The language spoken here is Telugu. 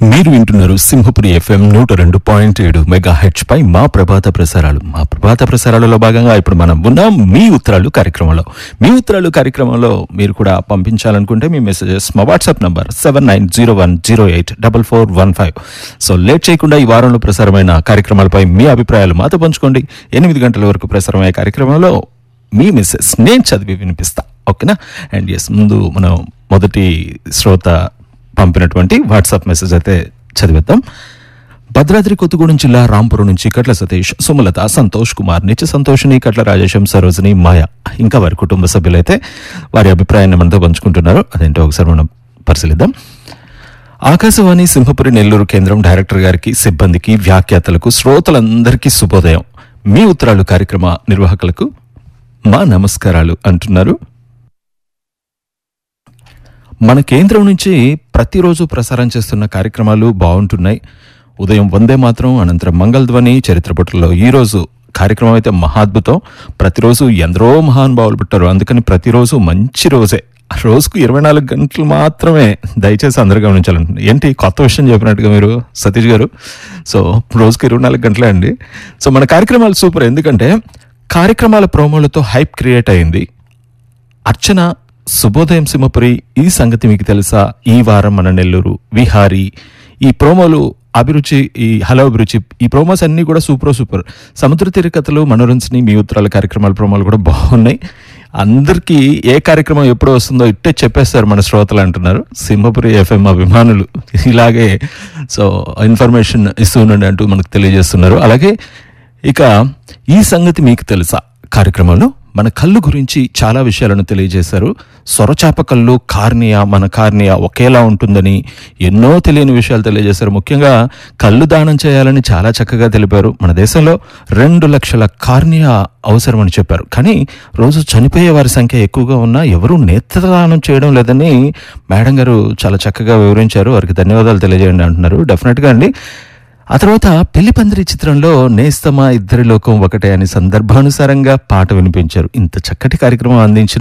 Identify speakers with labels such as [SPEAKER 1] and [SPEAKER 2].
[SPEAKER 1] మీరు వింటున్నారు సింహపురి ఎఫ్ఎం నూట రెండు పాయింట్ ఏడు మెగా హెచ్ పై మా ప్రభాత ప్రసారాలు మా ప్రభాత ప్రసారాలలో భాగంగా ఇప్పుడు మనం ఉన్నాం మీ ఉత్తరాలు కార్యక్రమంలో మీ ఉత్తరాలు కార్యక్రమంలో మీరు కూడా పంపించాలనుకుంటే మీ మెసేజెస్ మా WhatsApp number seven nine zero one zero eight double four one five so late చేయకుండా ఈ వారంలో ప్రసారమైన కార్యక్రమాలపై మీ అభిప్రాయాలు మాతో పంచుకోండి ఎనిమిది గంటల వరకు ప్రసారమయ్యే కార్యక్రమంలో మీ మెసేజ్ నేను చదివి వినిపిస్తా ఓకేనా అండ్ ఎస్ ముందు మనం మొదటి శ్రోత పంపినటువంటి వాట్సాప్ మెసేజ్ అయితే చదివేద్దాం భద్రాద్రి కొత్తగూడెం జిల్లా రాంపురం నుంచి కట్ల సతీష్ సుమలత సంతోష్ కుమార్ నిత్య సంతోషిని కట్ల రాజేశం సరోజిని మాయ ఇంకా వారి కుటుంబ సభ్యులైతే వారి అభిప్రాయాన్ని మనతో పంచుకుంటున్నారు అదేంటో ఒకసారి మనం పరిశీలిద్దాం ఆకాశవాణి సింహపురి నెల్లూరు కేంద్రం డైరెక్టర్ గారికి సిబ్బందికి వ్యాఖ్యాతలకు శ్రోతలందరికీ శుభోదయం మీ ఉత్తరాలు కార్యక్రమ నిర్వాహకులకు మా నమస్కారాలు అంటున్నారు మన కేంద్రం నుంచి ప్రతిరోజు ప్రసారం చేస్తున్న కార్యక్రమాలు బాగుంటున్నాయి ఉదయం వందే మాత్రం అనంతరం మంగళధ్వని చరిత్ర పుటల్లో ఈ రోజు కార్యక్రమం అయితే మహాద్భుతం ప్రతిరోజు ఎందరో మహానుభావులు పుట్టారు అందుకని ప్రతిరోజు మంచి రోజే రోజుకు ఇరవై నాలుగు గంటలు మాత్రమే దయచేసి అందరూ గమనించాలంటున్నారు ఏంటి కొత్త విషయం చెప్పినట్టుగా మీరు సతీష్ గారు సో రోజుకు ఇరవై నాలుగు గంటలే అండి సో మన కార్యక్రమాలు సూపర్ ఎందుకంటే కార్యక్రమాల ప్రోమోలతో హైప్ క్రియేట్ అయింది అర్చన శుభోదయం సింహపురి ఈ సంగతి మీకు తెలుసా ఈ వారం మన నెల్లూరు విహారీ ఈ ప్రోమోలు అభిరుచి ఈ హలో అభిరుచి ఈ ప్రోమోస్ అన్ని కూడా సూపర్ సూపర్ సముద్ర తీర కథలు మనోరంజని మీ ఉత్తరాల కార్యక్రమాల ప్రోమోలు కూడా బాగున్నాయి అందరికీ ఏ కార్యక్రమం ఎప్పుడు వస్తుందో ఇట్టే చెప్పేస్తారు మన శ్రోతలు అంటున్నారు సింహపురి ఎఫ్ఎం అభిమానులు ఇలాగే సో ఇన్ఫర్మేషన్ ఇస్తూ ఉండండి అంటూ మనకు తెలియజేస్తున్నారు అలాగే ఇక ఈ సంగతి మీకు తెలుసా కార్యక్రమంలో మన కళ్ళు గురించి చాలా విషయాలను తెలియజేశారు సొరచాప కళ్ళు కార్నియా మన కార్నియా ఒకేలా ఉంటుందని ఎన్నో తెలియని విషయాలు తెలియజేశారు ముఖ్యంగా కళ్ళు దానం చేయాలని చాలా చక్కగా తెలిపారు మన దేశంలో రెండు లక్షల కార్నియా అవసరమని చెప్పారు కానీ రోజు చనిపోయే వారి సంఖ్య ఎక్కువగా ఉన్నా ఎవరూ నేత్రదానం చేయడం లేదని మేడం గారు చాలా చక్కగా వివరించారు వారికి ధన్యవాదాలు తెలియజేయండి అంటున్నారు డెఫినెట్గా అండి ఆ తర్వాత పెళ్లి పందిరి చిత్రంలో నేస్తమా ఇద్దరి లోకం ఒకటే అని సందర్భానుసారంగా పాట వినిపించారు ఇంత చక్కటి కార్యక్రమం అందించిన